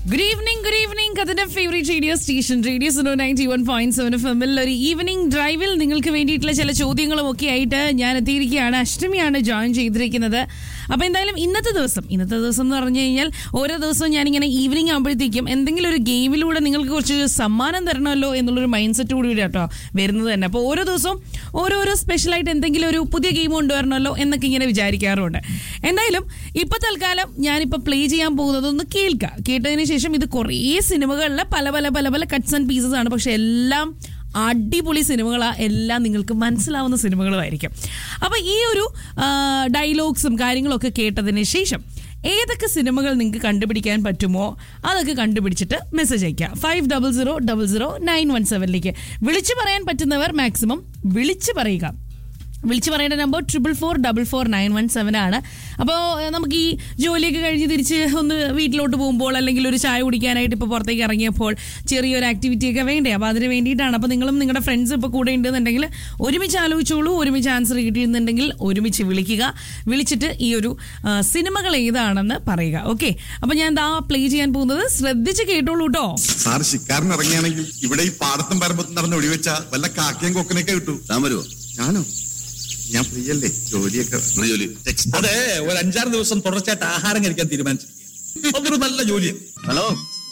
Good evening good evening കഥന്റെ favourite radio station radio Suno ninety one point seven F എമ്മിൽ ഒരു evening ഡ്രൈവിൽ നിങ്ങൾക്ക് വേണ്ടിയിട്ടുള്ള ചില ചോദ്യങ്ങളും ഒക്കെ ആയിട്ട് ഞാൻ എത്തിയിരിക്കുകയാണ് അഷ്ടമിയാണ് ജോയിൻ ചെയ്തിരിക്കുന്നത് അപ്പോൾ എന്തായാലും ഇന്നത്തെ ദിവസം ഇന്നത്തെ ദിവസം എന്ന് പറഞ്ഞു കഴിഞ്ഞാൽ ഓരോ ദിവസവും ഞാനിങ്ങനെ ഈവനിങ് ആകുമ്പോഴത്തേക്കും എന്തെങ്കിലും ഒരു ഗെയിമിലൂടെ നിങ്ങൾക്ക് കുറച്ച് സമ്മാനം തരണമല്ലോ എന്നുള്ളൊരു മൈൻഡ് സെറ്റ് കൂടി കേട്ടോ വരുന്നത് തന്നെ അപ്പോൾ ഓരോ ദിവസവും ഓരോരോ സ്പെഷ്യലായിട്ട് എന്തെങ്കിലും ഒരു പുതിയ ഗെയിം കൊണ്ടുവരണമല്ലോ എന്നൊക്കെ ഇങ്ങനെ വിചാരിക്കാറുണ്ട് എന്തായാലും ഇപ്പൊ തൽക്കാലം ഞാനിപ്പോൾ പ്ലേ ചെയ്യാൻ പോകുന്നത് ഒന്ന് കേൾക്കുക കേട്ടതിന് ശേഷം ഇത് കുറേ സിനിമകളിലെ പല പല പല പല കട്ട്സ് ആൻഡ് പീസസ് ആണ് പക്ഷെ എല്ലാം അടിപൊളി സിനിമകളാ എല്ലാം നിങ്ങൾക്ക് മനസ്സിലാവുന്ന സിനിമകളുമായിരിക്കും അപ്പൊ ഈ ഒരു ഡയലോഗ്സും കാര്യങ്ങളൊക്കെ കേട്ടതിന് ശേഷം ഏതൊക്കെ സിനിമകൾ നിങ്ങൾക്ക് കണ്ടുപിടിക്കാൻ പറ്റുമോ അതൊക്കെ കണ്ടുപിടിച്ചിട്ട് മെസ്സേജ് അയക്കുക five double zero double zero nine one സെവനിലേക്ക് വിളിച്ചു പറയാൻ പറ്റുന്നവർ മാക്സിമം വിളിച്ചു പറയുക വിളിച്ചു പറയേണ്ട number triple four double four nine one seven ആണ് അപ്പോൾ നമുക്ക് ഈ ജോലിയൊക്കെ കഴിഞ്ഞ് തിരിച്ച് ഒന്ന് വീട്ടിലോട്ട് പോകുമ്പോൾ അല്ലെങ്കിൽ ഒരു ചായ കുടിക്കാനായിട്ട് ഇപ്പോൾ പുറത്തേക്ക് ഇറങ്ങിയപ്പോൾ ചെറിയൊരു ആക്ടിവിറ്റി ഒക്കെ വേണ്ടേ അപ്പോൾ അതിന് വേണ്ടിയിട്ടാണ് അപ്പോൾ നിങ്ങളും നിങ്ങളുടെ ഫ്രണ്ട്സ് ഇപ്പോൾ കൂടെ ഉണ്ടെന്നുണ്ടെങ്കിൽ ഒരുമിച്ച് ആലോചിച്ചോളൂ ഒരുമിച്ച് ആൻസർ കിട്ടിയിരുന്നുണ്ടെങ്കിൽ ഒരുമിച്ച് വിളിക്കുക വിളിച്ചിട്ട് ഈ ഒരു ആ, സിനിമകൾ ഏതാണെന്ന് പറയുക ഓക്കെ അപ്പോൾ ഞാൻ എന്താ പ്ലേ ചെയ്യാൻ പോകുന്നത് ശ്രദ്ധിച്ച് കേട്ടോളൂ കേട്ടോ സാർ ശിക്കാരൻ ഇറങ്ങിയാണെങ്കിൽ ഇവിടെ ഈ പാടത്തും പരമ്പത്തും നടന്ന് ഒടിവെച്ച വല്ല കാക്കയും കൊക്കനൊക്കെ കിട്ടൂ താൻ വരുമോ ഞാനോ ഞാൻ ഫ്രീ അല്ലേ ജോലിയൊക്കെ എന്നാ ജോലി അതെ ഒരു അഞ്ചാറ് ദിവസം തുടർച്ചയായിട്ട് ആഹാരം കഴിക്കാൻ തീരുമാനിച്ചിരിക്കുക അതൊരു നല്ല ജോലിയാണ് ഹലോ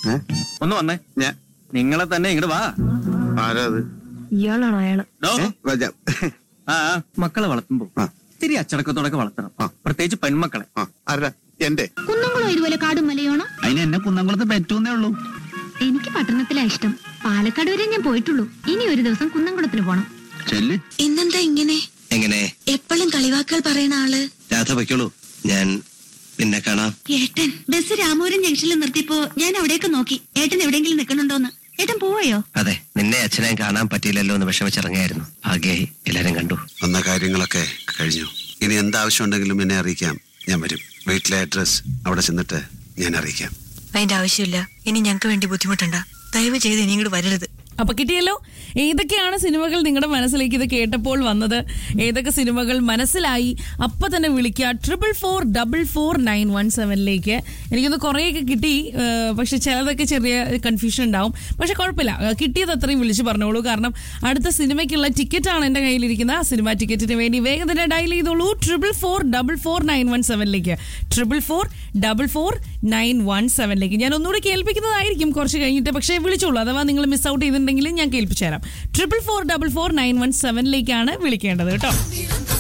ഒന്ന് വന്നേ ഞാൻ നിങ്ങളെ തന്നെ ഇങ്ങോട്ട് വാ ആരാ അത് ഇയാളാണോ അയാള് ഡോ. വരാം. ആ ആ, മക്കളെ വളർത്തുമ്പോ ആ. ഇത്തിരി അച്ചടക്കത്തോടൊക്കെ വളർത്തണം ആ. പ്രത്യേകിച്ച് പെൺമക്കളെ ആ, ആരാ എന്റെ കുന്നംകുളം ഇതുപോലെ കാടും മലയാണോ അതിന് എന്നെ കുന്നംകുളത്ത് പറ്റൂന്നേ ഉള്ളൂ എനിക്ക് പട്ടണത്തിലാ ഇഷ്ടം പാലക്കാട് വരെ ഞാൻ പോയിട്ടുള്ളൂ ഇനി ഒരു ദിവസം കുന്നംകുളത്തിന് പോണം ചെല്ല് ഇന്നെന്താ ഇങ്ങനെ എങ്ങനെ എപ്പോഴും കളിവാക്കുകൾ പറയുന്ന ആള് രാധ വയ്ക്കുള്ളൂ ഞാൻ പിന്നെ കാണാം ഏട്ടൻ ബസ് രാമപുരം ജംഗ്ഷനിൽ നിർത്തിയപ്പോ ഞാൻ അവിടേക്ക് നോക്കി ഏട്ടൻ എവിടെയെങ്കിലും നിൽക്കണുണ്ടോന്ന് ഏട്ടൻ പോയോ അതെ നിന്നെ അച്ഛനെ കാണാൻ പറ്റിയില്ലല്ലോ എന്ന് വിഷമിച്ചിറങ്ങിയായിരുന്നു ഭാഗ്യായി എല്ലാരും കണ്ടു വന്ന കാര്യങ്ങളൊക്കെ കഴിഞ്ഞു ഇനി എന്താവശ്യമുണ്ടെങ്കിലും എന്നെ അറിയിക്കാം ഞാൻ വരും വീട്ടിലെ അഡ്രസ് അവിടെ ചെന്നിട്ട് ഞാൻ അറിയിക്കാം അതിന്റെ ആവശ്യമില്ല ഇനി ഞങ്ങൾക്ക് വേണ്ടി ബുദ്ധിമുട്ടണ്ട ദയവ് ചെയ്ത് ഇനി ഇങ്ങോട്ട് വരരുത് അപ്പൊ കിട്ടിയല്ലോ ഏതൊക്കെയാണ് സിനിമകൾ നിങ്ങളുടെ മനസ്സിലേക്ക് ഇത് കേട്ടപ്പോൾ വന്നത് ഏതൊക്കെ സിനിമകൾ മനസ്സിലായി അപ്പൊ തന്നെ വിളിക്കുക triple four double four nine one സെവനിലേക്ക് എനിക്കൊന്ന് കുറേയൊക്കെ കിട്ടി ഏഹ് പക്ഷെ ചിലതൊക്കെ ചെറിയ കൺഫ്യൂഷൻ ഉണ്ടാവും പക്ഷെ കുഴപ്പമില്ല ഏഹ് കിട്ടിയത് അത്രയും വിളിച്ച് പറഞ്ഞോളൂ കാരണം അടുത്ത സിനിമയ്ക്കുള്ള ടിക്കറ്റാണ് എൻ്റെ കയ്യിലിരിക്കുന്നത് ആ സിനിമ ടിക്കറ്റിന് വേണ്ടി വേഗം തന്നെ ഡയൽ ചെയ്തോളൂ triple four double four nine one സെവനിലേക്ക് triple four double four nine one സെവനിലേക്ക് ഞാൻ ഒന്നുകൂടി കേൾപ്പിക്കുന്നതായിരിക്കും കുറച്ച് കഴിഞ്ഞിട്ട് പക്ഷേ വിളിച്ചോളൂ അഥവാ നിങ്ങൾ മിസ് ഔട്ട് ചെയ്തിട്ടുണ്ടെങ്കിൽ ഞാൻ കേൾപ്പിച്ചു തരാം triple four double four nine one സെവനിലേക്കാണ് വിളിക്കേണ്ടത് കേട്ടോ